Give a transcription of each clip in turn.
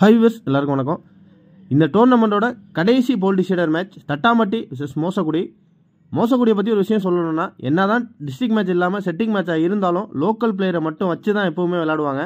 ஹைவர்ஸ் எல்லாருக்கும் வணக்கம் இந்த டோர்னமெண்ட்டோட கடைசி போல்டி ஷேடர் மேட்ச் தட்டாமட்டி விசஸ் மோசக்குடி மோசக்குடியை பற்றி ஒரு விஷயம் சொல்லணும்னா என்னதான் டிஸ்ட்ரிக்ட் மேட்ச் இல்லாமல் செட்டிங் மேட்சாக இருந்தாலும் லோக்கல் பிளேயரை மட்டும் வச்சு தான் எப்போவுமே விளையாடுவாங்க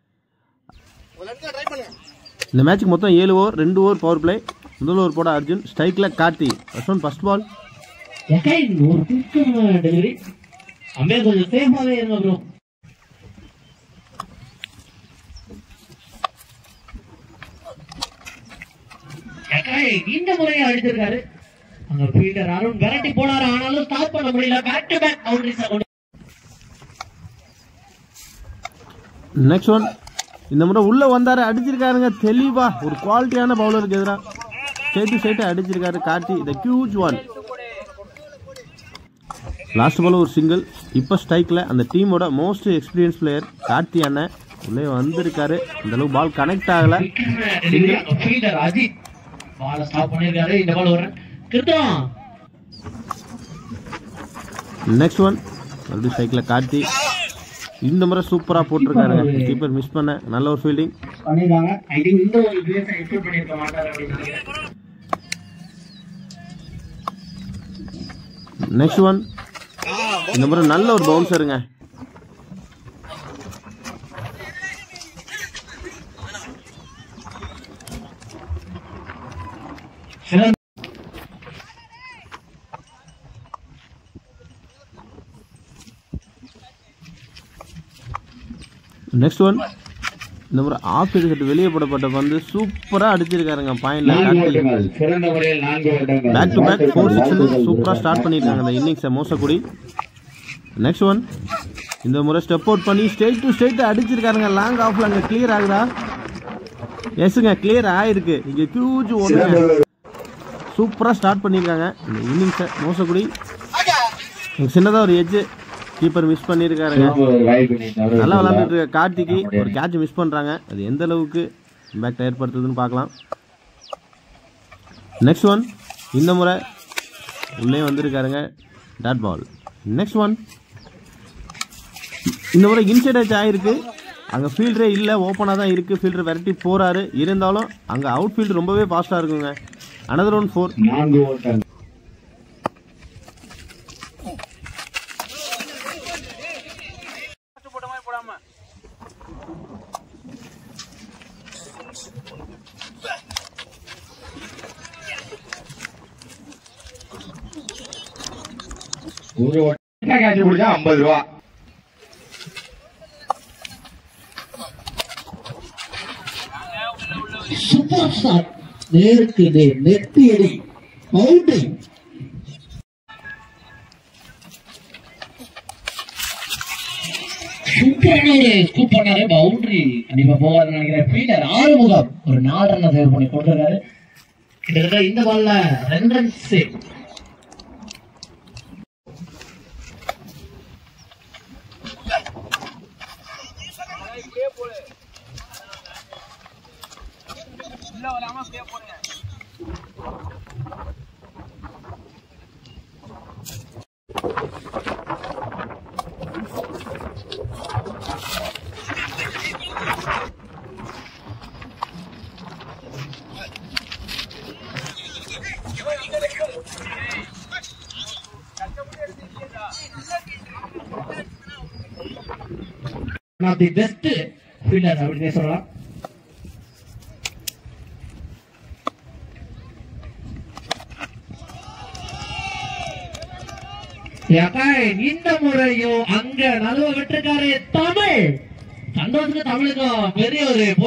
இந்த மேட்ச்சுக்கு மொத்தம் ஏழு ஓவர் ரெண்டு ஓவர் பவர் பிளே முதல் ஓவர் போட அர்ஜுன் ஸ்ட்ரைக்கில் Karthi first one first ball again ஒரு குயிக்கான டெலிவரி அம்பே கொஞ்சம் சேஃபாவே இருங்க ப்ரோ இந்த முறையை அடிச்சிருக்காரு அங்க பீட்டர் அருண் விரட்டி போனாரு ஆனாலும் ஸ்டாப் பண்ண முடியல பேக் டு பேக் பவுண்டரிஸ் கொண்டு நெக்ஸ்ட் ஒன் இந்த முறை உள்ளே வந்தார் அடிச்சிருக்காருங்க தெளிவா ஒரு குவாலிட்டியான பவுலருக்கு எதிராக ஸ்ட்ரைட்டு ஸ்ட்ரைட்டு அடிச்சிருக்காரு Karthi the huge one last ball ஒரு சிங்கிள் இப்போ ஸ்ட்ரைக்கில் அந்த டீமோட மோஸ்ட் எக்ஸ்பீரியன்ஸ் பிளேயர் கார்த்தி அண்ணன் உள்ளே வந்திருக்காரு அந்த அளவுக்கு பால் கனெக்ட் ஆகலை டெலிவரி அங்க பீட்டர் அஜித் பால ஸ்டாப் பண்ணிருக்காரு இந்த பால் ஒரு கிருத்தம் நெக்ஸ்ட் ஒன் மறுபடியும் ஸ்ட்ரைக்கில் கார்த்தி இந்த முறை சூப்பராக போட்டிருக்காருங்க கீப்பர் மிஸ் பண்ண நல்ல ஒரு ஃபீல்டிங் பண்ணிருக்காங்க ஐ திங்க் இந்த ஒரு பிளேஸ் எக்ஸ்பெக்ட் பண்ணிருக்க மாட்டாரு அப்படின்னு நினைக்கிறேன் நெக்ஸ்ட் ஒன் இந்த முறை நல்ல ஒரு பவுன்சருங்க சிறந்த நெக்ஸ்ட் ஒன் இந்த முறை ஆஃப் எடுத்துட்டு வெளியே போடப்பட்ட பந்து சூப்பராக அடிச்சிருக்காருங்க பாயிண்ட்ல கார்த்தி சிறந்த முறையில் நான்கு வருடங்கள் back to back four six சூப்பராக ஸ்டார்ட் பண்ணியிருக்காங்க அந்த இன்னிங்ஸை மோசக்குடி நெக்ஸ்ட் ஒன் இந்த முறை ஸ்டெப் அவுட் பண்ணி ஸ்ட்ரெயிட் டு ஸ்ட்ரெயிட் அடிச்சிருக்காருங்க லாங் ஆஃப்ல அங்கே கிளியர் ஆகுதா எஸ்ங்க கிளியர் ஆயிருக்கு இங்கே ஹியூஜ் ஒன்று சூப்பராக ஸ்டார்ட் பண்ணியிருக்காங்க இந்த இன்னிங்ஸை மோசக்குடி சின்னதாக ஒரு எட்ஜு கீப்பர் மிஸ் பண்ணியிருக்காருங்க நல்லா விளாண்டுட்டு இருக்க கார்த்திக்கு ஒரு கேட்ச் மிஸ் பண்ணுறாங்க அது எந்த அளவுக்கு இம்பேக்ட் ஏற்படுத்துதுன்னு பார்க்கலாம் நெக்ஸ்ட் ஒன் இந்த முறை உள்ளே வந்திருக்காருங்க டாட் பால் நெக்ஸ்ட் ஒன் இந்த முறை இன்சைட் டச் ஆகிருக்கு அங்கே ஃபீல்டரே இல்லை ஓப்பனாக தான் இருக்குது ஃபீல்டர் விரட்டி போகிறாரு இருந்தாலும் அங்கே அவுட் ஃபீல்டு ரொம்பவே ஃபாஸ்ட்டாக இருக்குங்க அனதர் ஒன் ஃபோர் நான்கு ஓட்டங்கள் ஒரு ஓட்டம் கேட்ச் பிடிச்சா ஐம்பது ரூபா சூப்பர் ஸ்டார் நேருக்கு நேர் நெத்தி அடி பவுண்டரி சூப்பரான ஒரு ஸ்கூப் பண்ணாரு பவுண்டரி கண்டிப்பா போவாருன்னு நினைக்கிறேன் பீட்டர் ஆறுமுகம் ஒரு நாலு ரன் சேவ் பண்ணி கொண்டிருக்காரு கிட்டத்தட்ட இந்த பால்ல ரெண்டு run save one of the best fielder அப்படின்னு சொல்லலாம் யகாய், இந்த முறையும் அங்க நழுவ விட்டுருக்காரு தமிழ் சந்தோஷத்துக்கு தமிழுக்கும் பெரிய ஒரு போ-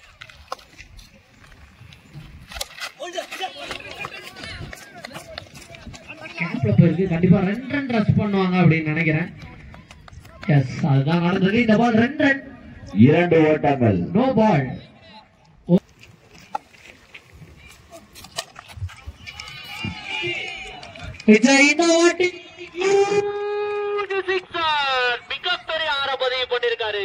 கேப்ல போயிருக்கு கண்டிப்பா ரெண்டு ரன் ரஷ் பண்ணுவாங்க அப்படின்னு நினைக்கிறேன் எஸ் அதுதான் நடந்தது இந்த பால் ரெண்டு ரன் இரண்டு ஓட்டங்கள் நோ பால் விஜய் இந்த வாட்டி மிகப்பெரிய ஆரம்பதையை பண்ணிருக்காரு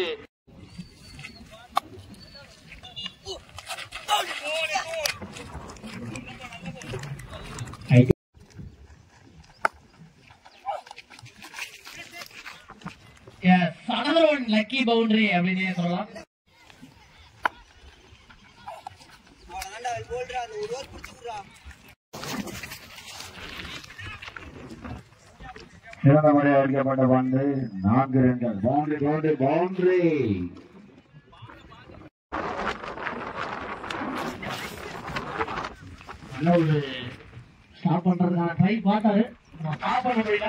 another one lucky boundary அப்படின்னே சொல்லலாம் சிறந்த முறையில் அடிக்கப்பட்ட பந்து நான்கு ரன்கள் பவுண்டரி பவுண்டரி பவுண்டரி நல்ல ஒரு ஸ்டாப் பண்றதுக்கான ட்ரை பார்த்தாரு நான் ஸ்டாப் பண்ண முடியல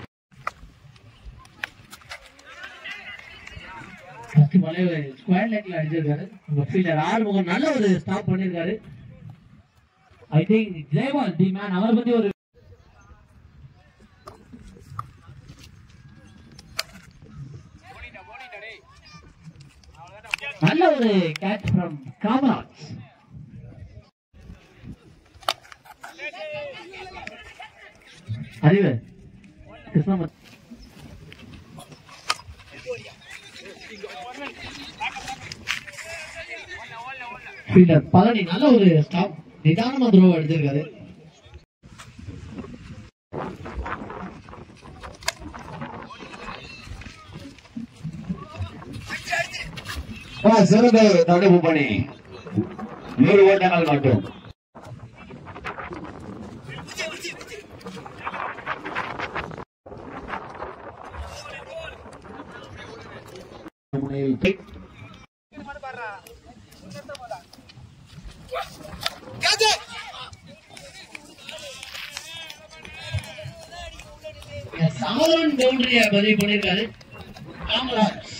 ஃபர்ஸ்ட் பாலே ஸ்கொயர் லெக்ல அடிச்சிருக்காரு உங்க ஃபீல்டர் ஆறுமுகம் நல்ல ஒரு ஸ்டாப் பண்ணிருக்காரு I think Jayapal the man அவரை பத்தி ஒரு நல்ல ஒரு கேட்ச் ஃப்ரம் காமராஜ் அறிவு கிருஷ்ணமூர்த்தி ஃபீல்டர் பழனி நல்ல ஒரு ஸ்டாப் நிதானமா த்ரோ எடுத்திருக்காரு ஆ, சிறந்த தடுப்பு பணி நூறு ஓட்டங்கள் மட்டும் முனையில் சாதாரண பவுண்டரியை பதிவு பண்ணிருக்காரு காமராஜ்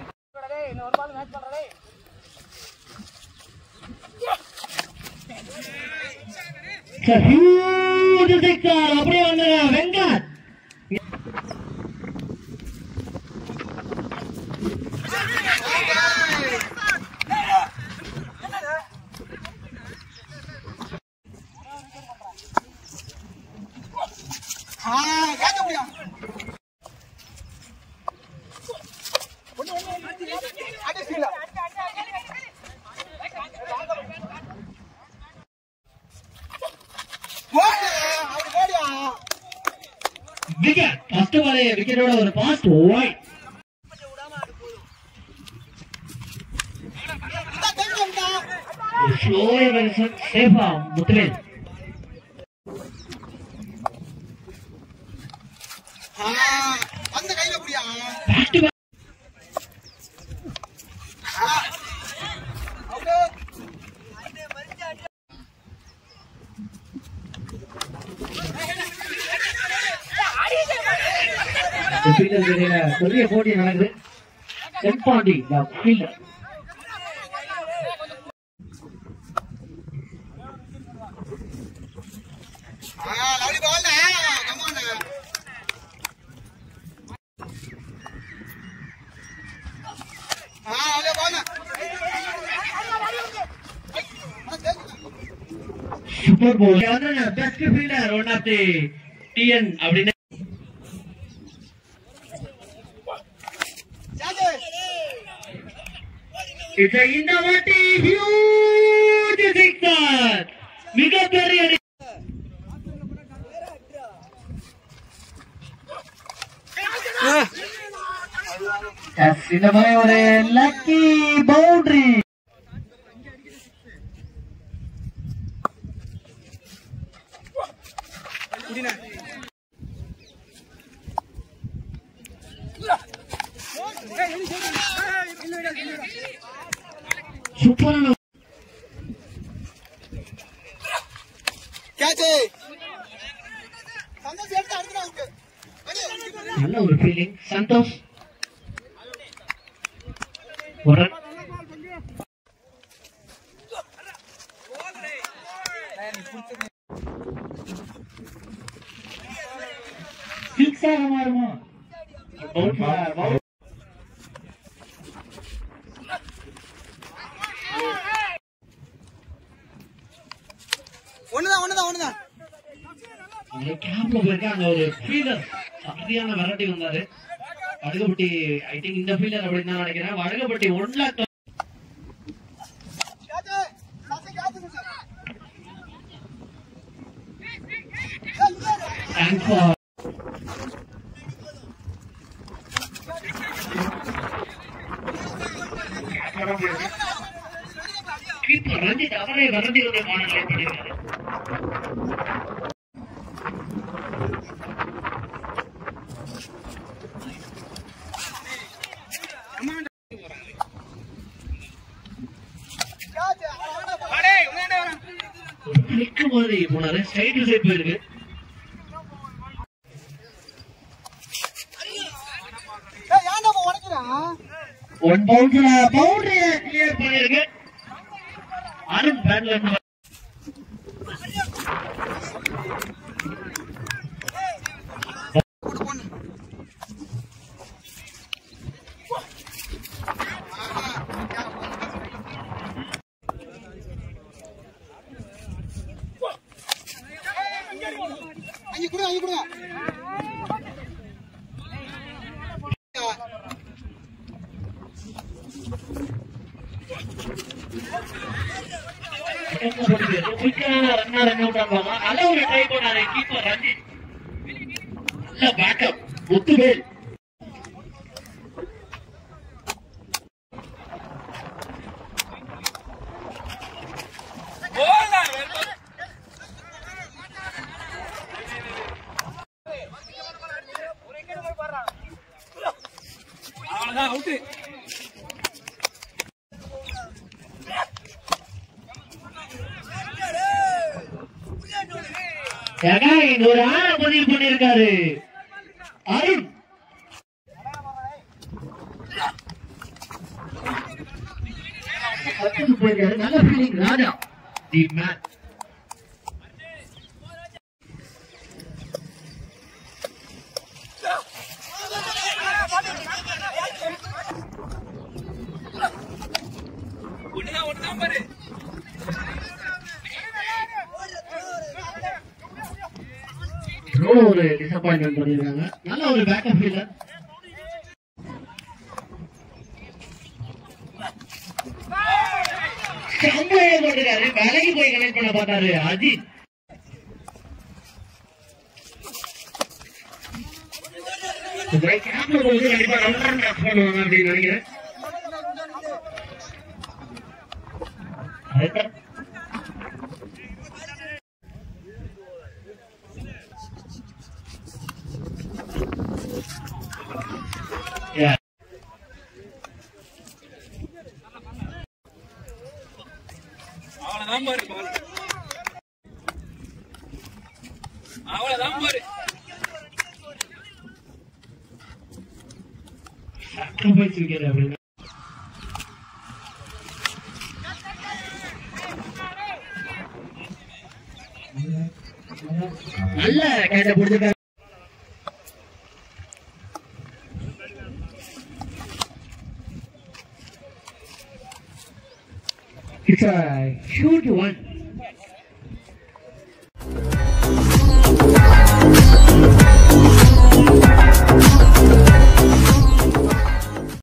சார், huge sixer. அப்படியே வந்து வெங்கட் விக்கெட் ஃபர்ஸ்ட் பாலே விக்கெட்டோட ஒரு பாஸ்ட் ஒயிட் ஸ்லோ சேஃபா Muthuvel back to back fielder இடையில பெரிய போட்டி நடக்குது தென்பாண்டி ஃபீல்டர் சூப்பர் போல் best fielder one of the TN அப்படின்னு இது இந்த வாட்டி ஹியூஜ் சிக்ஸர் மிகப்பெரிய அடி. Yes, இந்த மாதிரி ஒரு லக்கி பவுண்டரி சூப்பரான நல்ல ஒரு ஃபீலிங் சந்தோஷ் ஒரு சிக்ஸாக மாறுமா பவுல் பவுல் ஒண்ணுதான் ஒண்ணுதான் ஒண்ணுதான் அவங்க கேம்ப்ல போயிருக்காங்க ஒரு ஃபீலர் சரியான வெரைட்டி வந்தாரு வடகப்பட்டி ஐ திங்க் இந்த ஃபீலர் அப்படின்னு தான் நினைக்கிறேன் வடகப்பட்டி ஒன் லேக் காத்து காத்து காத்து sir thanks for keeper Ranjith அவரே வரதி வந்து மாடலை பண்ணியிருக்காரு மாதிரி போனாரு ஸ்ட்ரைட் டு சைட் போயிருக்கு ஏய் ஏன்டா இப்ப உடைக்கிறான் ஒன் பவுண்டர் பவுண்டரிய கிளியர் பண்ணிருக்கு அருண் பேட்ல இருந்து அங்க கொடுங்க அங்க கொடுங்க நல்ல ஒரு ட்ரை பண்ணாரு கீப்பர் ரஞ்சித் நல்ல பேக்கப் முத்துவேல் Again, ஒரு ஆற பதிவு பண்ணியிருக்காரு அருண் பத்துக்கு போயிருக்காரு நல்ல ஃபீலிங் ராஜா தி மேன் ரொம்ப ஒரு டிசப்பாயின்மெண்ட் பண்ணிருக்காங்க நல்ல ஒரு பேக்கப் ஃபீல்டர் செம்மையா போட்டுருக்காரு விலகி போய் கனெக்ட் பண்ண பார்த்தாரு அஜித் இந்த கேப்ல போது கண்டிப்பா ரொம்ப டஃப் பண்ணுவாங்க அப்படின்னு நினைக்கிறேன் அதுதான் Yeah. அவ்வளவுதான் பாரு ball. அவ்வளவுதான் பாரு sacrifice wicket அப்படின்னு நல்ல கேட்ட பிடிச்சிருக்காரு It's a huge one.